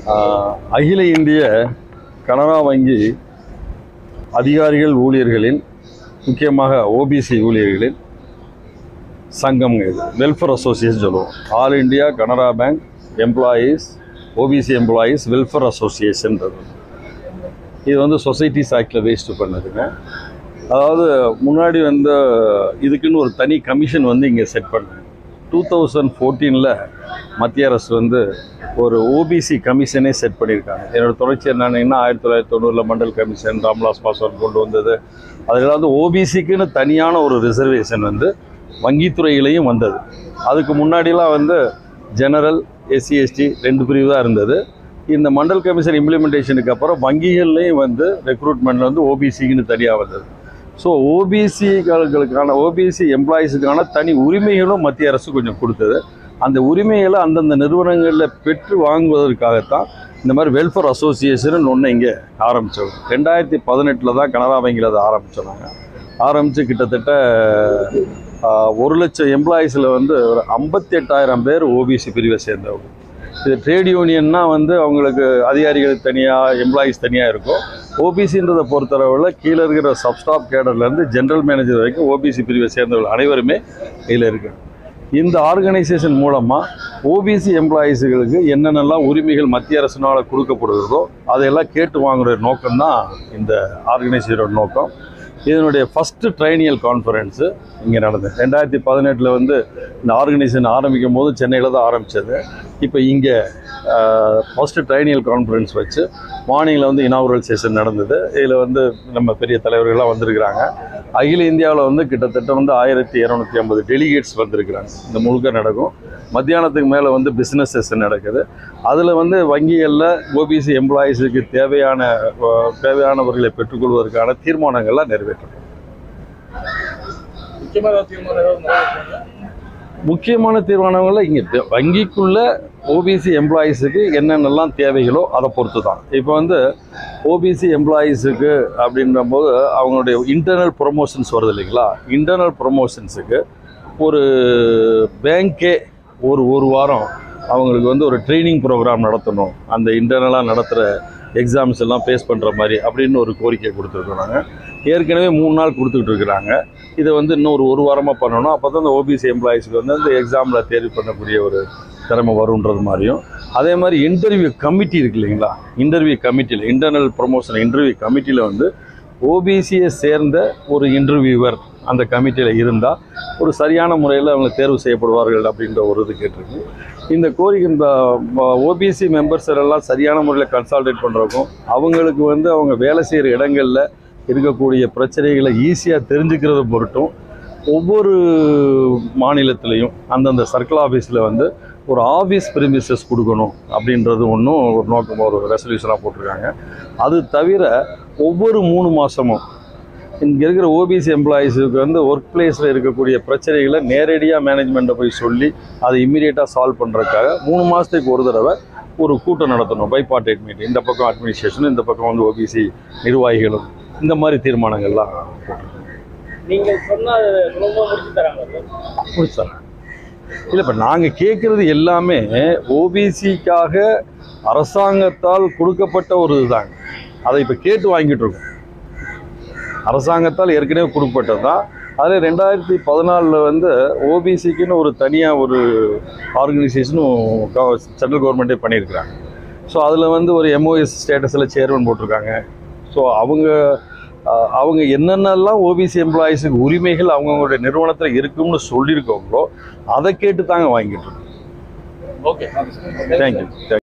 ஆஹ், அகில இந்திய கனரா வங்கி அதிகாரிகள் ஊழியர்களின் முக்கியமாக ஓபிசி ஊழியர்களின் சங்கம் இது வெல்ஃபேர் அசோசியேஷன் சொல்லுவோம் all India Canara bank employees OBC employees welfare அசோசியேஷன்ன்றது இது வந்து சொசைட்டிஸ் ஆக்டில் ரெஜிஸ்டர் பண்ணதுங்க அதாவது முன்னாடி வந்து இதுக்குன்னு ஒரு தனி கமிஷன் வந்து இங்கே செட் பண்ணாங்க டூ தௌசண்ட் ஃபோர்டீனில் மத்திய அரசு வந்து ஒரு ஓபிசி கமிஷனே செட் பண்ணியிருக்காங்க என்னோட தொடர்ச்சி என்னன்னா ஆயிரத்தி தொள்ளாயிரத்தி தொண்ணூறில் மண்டல் கமிஷன் ராம்விலாஸ் பாஸ்வான் கொண்டு வந்தது அதில் வந்து ஓபிசிக்குன்னு தனியான ஒரு ரிசர்வேஷன் வந்து வங்கித்துறையிலையும் வந்தது அதுக்கு முன்னாடிலாம் வந்து ஜெனரல் எஸ்சி எஸ்டி ரெண்டு பிரிவு தான் இருந்தது இந்த மண்டல் கமிஷன் இம்ப்ளிமெண்டேஷனுக்கு அப்புறம் வங்கிகள்லேயும் வந்து ரெக்ரூட்மெண்ட் வந்து ஓபிசிக்குன்னு தனியாக வந்தது ஸோ ஓபிசிகளுக்கான ஓபிசி எம்ப்ளாயீஸுக்கான தனி உரிமைகளும் மத்திய அரசு கொஞ்சம் கொடுத்தது அந்த உரிமைகளை அந்தந்த நிறுவனங்களில் பெற்று வாங்குவதற்காகத்தான் இந்த மாதிரி வெல்ஃபேர் அசோசியேஷன் ஒன்று இங்கே ஆரம்பித்தோம் ரெண்டாயிரத்தி பதினெட்டில் தான் கனரா வங்கியில் அதை ஆரம்பித்தோம் ஆரம்பித்து கிட்டத்தட்ட ஆஹ், ஒரு லட்சம் எம்ப்ளாயீஸில் வந்து ஒரு ஐம்பத்தி எட்டாயிரம் பேர் ஓபிசி பிரிவை சேர்ந்தவங்க இது ட்ரேட் யூனியன்னா வந்து அவங்களுக்கு அதிகாரிகளுக்கு தனியாக எம்ப்ளாயீஸ் தனியாக இருக்கும் ஓபிசின்றதை பொறுத்தளவில் கீழே இருக்கிற சப்ஸ்டாப் கேடர்லேருந்து ஜென்ரல் மேனேஜர் வரைக்கும் ஓபிசி பிரிவை சேர்ந்தவர்கள் அனைவருமே இதில் இருக்காங்க இந்த ஆர்கனைசேஷன் மூலமாக ஓபிசி எம்ப்ளாயீஸுகளுக்கு என்னென்னலாம் உரிமைகள் மத்திய அரசினால் கொடுக்கப்படுகிறதோ அதையெல்லாம் கேட்டு வாங்குற நோக்கம்தான் இந்த ஆர்கனைசேஷனோட நோக்கம் இதனுடைய ஃபஸ்ட்டு ட்ரைனியல் கான்ஃபரன்ஸு இங்கே நடந்தது ரெண்டாயிரத்தி பதினெட்டில் வந்து இந்த ஆர்கனைசேஷன் ஆரம்பிக்கும் போது சென்னையில் தான் ஆரம்பித்தது இப்போ இங்கே ஃபஸ்ட்டு ட்ரைனியல் கான்ஃபரன்ஸ் வச்சு மார்னிங்கில் வந்து இனாகுரல் செஷன் நடந்தது இதில் வந்து நம்ம பெரிய தலைவர்கள்லாம் வந்திருக்கிறாங்க அகில இந்தியாவில் வந்து கிட்டத்தட்ட வந்து ஆயிரத்தி இரநூத்தி ஐம்பது டெலிகேட்ஸ் வந்திருக்கிறாங்க இந்த முழுக்க நடக்கும் மத்தியானத்துக்கு மேலே வந்து பிஸ்னஸ் செஷன் நடக்குது அதில் வந்து வங்கிகளில் ஓபிசி எம்ப்ளாயீஸுக்கு தேவையான அஹ், தேவையானவர்களை பெற்றுக்கொள்வதற்கான தீர்மானங்கள்லாம் நிறைவேற்றணும் முக்கியமான தீர்மானம் ஏதாவது நிறைவேற்றுறாங்க? முக்கியமான தீர்மானங்களில் இங்கே வங்கிக்குள்ள ஓபிசி எம்ப்ளாயீஸுக்கு என்னென்னலாம் தேவைகளோ அதை பொறுத்து தான் இப்போ வந்து ஓபிசி எம்ப்ளாயீஸுக்கு அப்படின்றபோது அவங்களுடைய இன்டர்னல் ப்ரொமோஷன்ஸ் வருது இல்லைங்களா இன்டர்னல் ப்ரொமோஷன்ஸுக்கு ஒரு பேங்க்கே ஒரு ஒரு வாரம் அவங்களுக்கு வந்து ஒரு ட்ரைனிங் ப்ரோக்ராம் நடத்தணும் அந்த இன்டர்னலாக நடத்துகிற எக்ஸாம்ஸ் எல்லாம் ஃபேஸ் பண்ணுற மாதிரி அப்படின்னு ஒரு கோரிக்கை கொடுத்துருக்கோம் நாங்கள் ஏற்கனவே மூணு நாள் கொடுத்துக்கிட்டு இருக்கிறாங்க இதை வந்து இன்னும் ஒரு ஒரு வாரமாக பண்ணணும் அப்போ தான் இந்த ஓபிசி எம்ப்ளாயீஸ்க்கு வந்து அந்த எக்ஸாமில் தேர்வு பண்ணக்கூடிய ஒரு திறமை வருன்றது மாதிரியும் அதே மாதிரி இன்டர்வியூ கமிட்டி இருக்கு இல்லைங்களா இன்டர்வியூ கமிட்டியில் இன்டர்னல் ப்ரொமோஷன் இன்டர்வியூ கமிட்டியில் வந்து ஓபிசியை சேர்ந்த ஒரு இன்டர்வியூவர் அந்த கமிட்டியில் இருந்தால் ஒரு சரியான முறையில் அவங்க தேர்வு செய்யப்படுவார்கள் அப்படின்ற ஒரு இது கேட்டிருக்கு இந்த கோரிக்கை இந்த ஓபிசி மெம்பர்ஸ் எல்லாம் சரியான முறையில் கன்சால்டேட் பண்ணுறக்கும் அவங்களுக்கு வந்து அவங்க வேலை செய்கிற இடங்களில் இருக்கக்கூடிய பிரச்சனைகளை ஈஸியாக தெரிஞ்சுக்கிறது பொருட்டும் ஒவ்வொரு மாநிலத்திலையும் அந்தந்த சர்க்கிள் ஆஃபீஸில் வந்து ஒரு ஆஃபீஸ் பிரிமிசஸ் கொடுக்கணும் அப்படின்றது ஒன்றும் ஒரு நோக்கம் ஒரு ரெசல்யூஷனாக போட்டிருக்காங்க அது தவிர ஒவ்வொரு மூணு மாதமும் இங்கே இருக்கிற ஓபிசி எம்ப்ளாயீஸுக்கு வந்து ஒர்க் பிளேஸில் இருக்கக்கூடிய பிரச்சனைகளை நேரடியாக மேனேஜ்மெண்ட்டை போய் சொல்லி அதை இம்மீடியட்டாக சால்வ் பண்ணுறதுக்காக மூணு மாதத்துக்கு ஒரு தடவை ஒரு கூட்டம் நடத்தணும் பைபார்ட்டேட் மீட்டிங் இந்த பக்கம் அட்மினிஸ்ட்ரேஷன் இந்த பக்கம் வந்து ஓபிசி நிர்வாகிகளும் இந்த மாதிரி தீர்மானங்கள்லாம் போட்டிருக்கோம் நீங்க சொன்ன குடும்பம் முடிச்சு தராங்க சார் முடிச்சாங்க இல்லை இப்போ நாங்கள் கேட்குறது எல்லாமே ஓபிசிக்காக அரசாங்கத்தால் கொடுக்கப்பட்ட ஒரு இதுதாங்க அதை இப்போ கேட்டு வாங்கிட்டு இருக்கோம் அரசாங்கத்தால் ஏற்கனவே கொடுக்கப்பட்டது தான் அதில் ரெண்டாயிரத்தி பதினாலில் வந்து ஓபிசிக்குன்னு ஒரு தனியாக ஒரு ஆர்கனைசேஷனும் சென்ட்ரல் கவர்மெண்ட்டே பண்ணியிருக்கிறாங்க ஸோ அதில் வந்து ஒரு எம்ஓஎஸ் ஸ்டேட்டஸில் சேர்மன் போட்டிருக்காங்க ஸோ அவங்க அஹ், அவங்க என்னென்னலாம் ஓபிசி எம்ப்ளாயீஸுக்கு உரிமைகள் அவங்கவுங்களுடைய நிறுவனத்தில் இருக்கும்னு சொல்லியிருக்காங்களோ அதை கேட்டு தாங்க வாங்கிட்டு இருக்கோம் ஓகே தேங்க்யூ